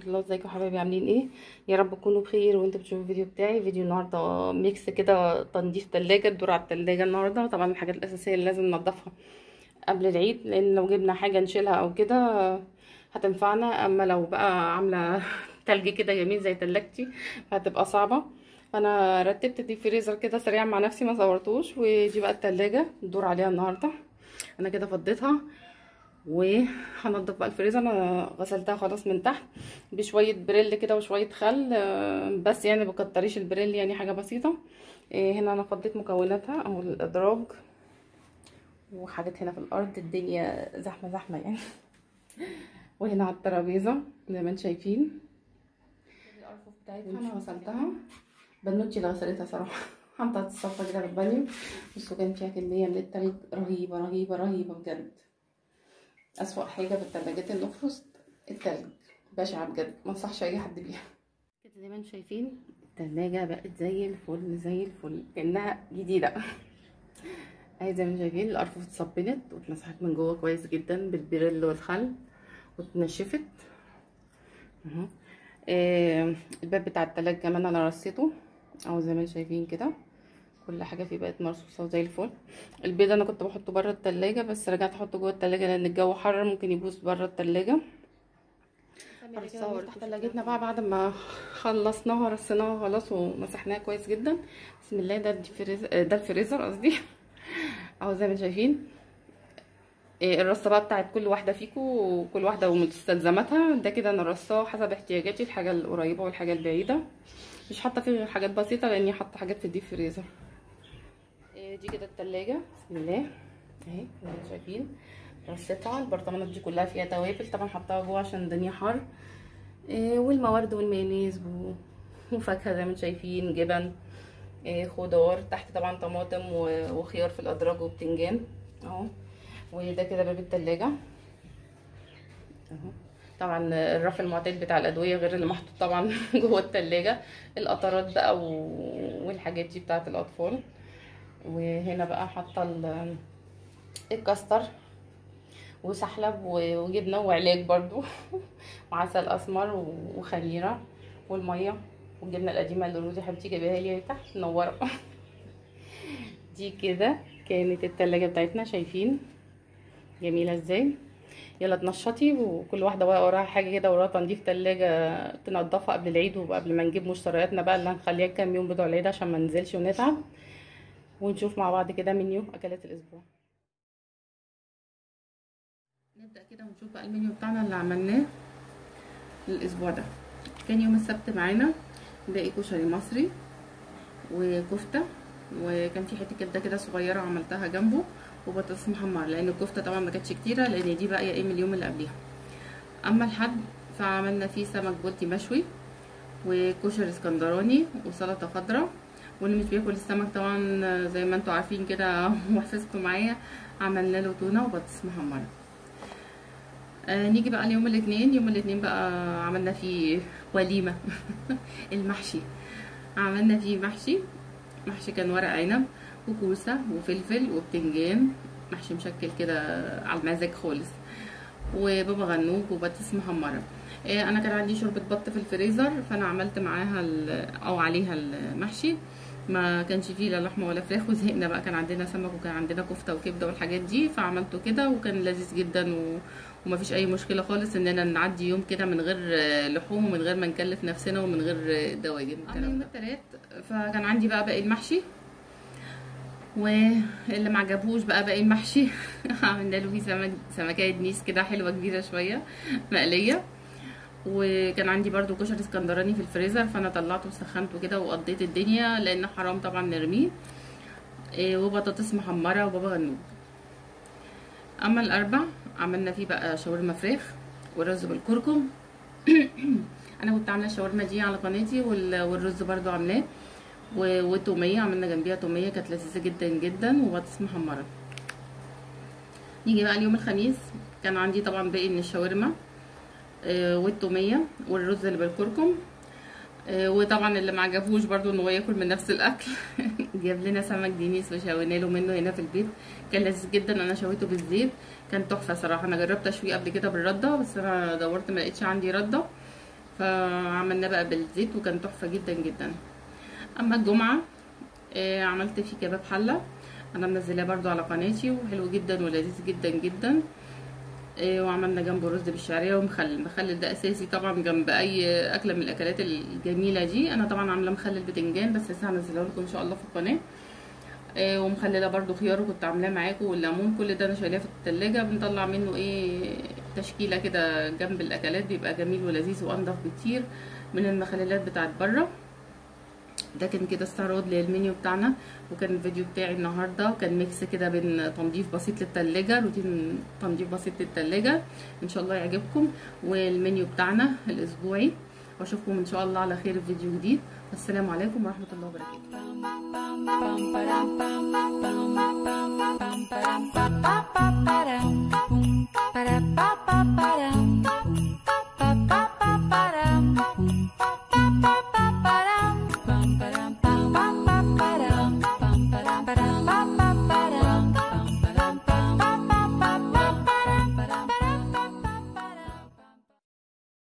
الله ازيكم يا حبايبي عاملين ايه يا رب تكونوا بخير وانتوا بتشوفوا الفيديو بتاعي فيديو النهارده ميكس كده تنظيف تلاجة الدور على التلاجة النهارده طبعا الحاجات الاساسيه اللي لازم ننضفها قبل العيد لان لو جبنا حاجه نشيلها او كده هتنفعنا اما لو بقى عامله تلج كده جميل زي تلاجتي هتبقى صعبه فانا رتبت دي فريزر كده سريع مع نفسي ما صورتوش ودي بقى التلاجة الدور عليها النهارده انا كده فضيتها وهنضف بقى الفريزر انا غسلتها خلاص من تحت بشويه بريل كده وشويه خل بس يعني بكتريش البريل يعني حاجه بسيطه هنا انا فضيت مكوناتها اهو الادراج وحاجات هنا في الارض الدنيا زحمه زحمه يعني وهنا على الترابيزه زي ما انتم شايفين الارفف بتاعتها انا غسلتها بنوتي اللي غسلتها صراحه حطت الصفه كده في البانيو بصوا كان فيها كميه من التلج رهيبه رهيبه رهيبه بجد اسوأ حاجه في التلاجات النفرس التلج بشعه بجد ما انصحش اي حد بيها كده زي ما انتم شايفين التلاجة بقت زي الفل زي الفل كانها جديده اهي زي ما انتم شايفين الارفف اتصبنت واتمسحت من جوه كويس جدا بالبريل والخل واتنشفت اهو آه الباب بتاع التلاجة كمان انا رصيته اهو زي ما انتم شايفين كده كل حاجه فيه بقت مرصوصه وزي الفل البيض انا كنت بحطه بره التلاجة بس رجعت احطه جوه التلاجة لان الجو حر ممكن يبوظ بره التلاجة نفتح تلاجتنا بقى بعد ما خلصناها رصيناها خلاص ومسحناها كويس جدا بسم الله ده الفريزر ده الفريزر قصدي اهو زي ما شايفين الرصه بقى بتاعت كل واحده فيكم وكل واحده ومستلزماتها ده كده انا رصاه حسب احتياجاتي الحاجه القريبه والحاجه البعيده مش حاطه فيه غير حاجات بسيطه لاني حاطه حاجات في الديب فريزر دي كده التلاجة بسم الله اهي زي ما شايفين رصيتها البرطمانات دي كلها فيها توابل طبعا حطاها جوه عشان الدنيا حر إيه والموارد والمايونيز وفاكهه زي ما انتم شايفين جبن إيه خضار تحت طبعا طماطم وخيار في الادراج وبتنجان اهو وده كده باب التلاجة اهو طبعا الرف المعتاد بتاع الادويه غير اللي محطوط طبعا جوه التلاجة القطرات بقى والحاجات دي بتاعه الاطفال وهنا بقى حاطه الكاستر وسحلب وجبنه وعلاج برضو وعسل اسمر وخميره والميه والجبنه القديمه اللي رودي حبيبتي جايباها لي تحت منوره دي كده كانت التلاجة بتاعتنا شايفين جميله ازاي يلا تنشطي وكل واحده وراها حاجه كده وراها تنظيف تلاجة تنضفها قبل العيد وقبل ما نجيب مشترياتنا بقى اللي هنخليها كام يوم بتوع العيد عشان ما ننزلش ونتعب ونشوف مع بعض كده منيو اكلات الاسبوع نبدا كده ونشوف بقى المنيو بتاعنا اللي عملناه الاسبوع ده كان يوم السبت معانا باقي كشري مصري وكفته وكان في حته كبده كده صغيره عملتها جنبه وبطاطس محمره لان الكفته طبعا ما كانتش كتيره لان دي بقى ايه من اليوم اللي قبليها اما الحد فعملنا فيه سمك بلطي مشوي وكشري اسكندراني وسلطه خضراء واللي مش بياكل السمك طبعا زي ما انتوا عارفين كده وحفظتوا معايا عملنا له تونه وبطاطس محمره آه نيجي بقى ليوم الاثنين يوم الاثنين بقى عملنا فيه وليمه المحشي عملنا فيه محشي محشي كان ورق عنب وكوسه وفلفل وبتنجان محشي مشكل كده على المزاج خالص وبابا غنوج وبطاطس محمره آه انا كان عندي شوربه بط في الفريزر فانا عملت معاها او عليها المحشي ما كانش فيه لا لحمه ولا فراخ وزهقنا بقى كان عندنا سمك وكان عندنا كفته وكبده والحاجات دي فعملته كده وكان لذيذ جدا و... وما فيش اي مشكله خالص اننا نعدي يوم كده من غير لحوم ومن غير ما نكلف نفسنا ومن غير دواجن اما يوم التلات فكان عندي بقى باقي المحشي واللي ما عجبهوش بقى باقي المحشي عملنا له فيه سمك سمكيه دنيس كده حلوه كبيره شويه مقليه وكان عندي برضو كشري اسكندراني في الفريزر فانا طلعته وسخنته كده وقضيت الدنيا لان حرام طبعا نرميه إيه وبطاطس محمره وبابا غنوج اما الاربع عملنا فيه بقى شاورما فراخ ورز بالكركم انا كنت عامله الشاورما دي على قناتي والرز برضو عاملاه وتوميه عملنا جنبيها توميه كانت لذيذه جدا جدا وبطاطس محمره نيجي بقى اليوم الخميس كان عندي طبعا باقي من الشاورما والتوميه والرز اللي بالكركم وطبعا اللي ما عجبوش برضو ان هو ياكل من نفس الاكل جاب لنا سمك دينيس وشوينا له منه هنا في البيت كان لذيذ جدا انا شويته بالزيت كان تحفه صراحه انا جربت اشويه قبل كده بالرده بس انا دورت ما لقيتش عندي رده فعملناه بقى بالزيت وكان تحفه جدا جدا اما الجمعه آه عملت فيه كباب حله انا منزلاه برضو على قناتي وحلو جدا ولذيذ جدا جدا آه وعملنا جنبه رز بالشعريه ومخلل المخلل ده اساسي طبعا جنب اي اكله من الاكلات الجميله دي انا طبعا عامله مخلل بتنجان بس لسه هنزله لكم ان شاء الله في القناه آه ومخلله برضو خيار وكنت عاملاه معاكم والليمون كل ده انا شايلاه في التلاجة بنطلع منه ايه تشكيله كده جنب الاكلات بيبقى جميل ولذيذ وانضف بكتير من المخللات بتاعت بره ده كان كده استعراض للمنيو بتاعنا وكان الفيديو بتاعي النهارده كان ميكس كده بين تنظيف بسيط للتلاجة روتين تنظيف بسيط للتلاجة ان شاء الله يعجبكم والمنيو بتاعنا الاسبوعي واشوفكم ان شاء الله على خير في فيديو جديد والسلام عليكم ورحمه الله وبركاته